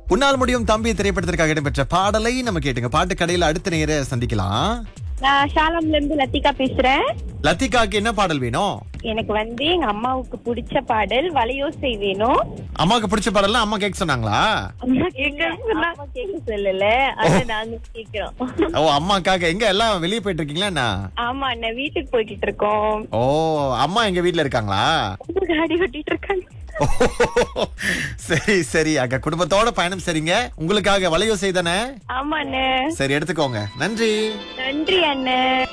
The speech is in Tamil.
உன்னால் முடியும் தம்பி திரைப்படத்திற்காக இடம்பெற்ற பாடலை நம்ம கேட்டுங்க பாட்டு கடையில அடுத்த நேர சந்திக்கலாம் நான் ஷாலம்ல இருந்து லத்திகா பேசுறேன் லத்திகாக்கு என்ன பாடல் வேணும் எனக்கு வந்து எங்க அம்மாவுக்கு பிடிச்ச பாடல் வலையோசை வேணும் அம்மாவுக்கு பிடிச்ச பாடல்லாம் அம்மா கேட்க சொன்னாங்களா அம்மா கேட்க அம்மா கேட்க சொல்லல அத நாங்க கேக்குறோம் ஓ அம்மாக்காக எங்க எல்லாம் வெளியே போயிட்டு இருக்கீங்களா என்ன ஆமா அண்ணன் வீட்டுக்கு போய்கிட்டு இருக்கோம் ஓ அம்மா எங்க வீட்ல இருக்காங்களா காடி ஓட்டிட்டு இருக்காங்க ஓ, சரி சரி அங்க குடும்பத்தோட பயணம் சரிங்க உங்களுக்காக வளையோ செய்தானே ஆமா அண்ணன் சரி எடுத்துக்கோங்க நன்றி நன்றி அண்ணன்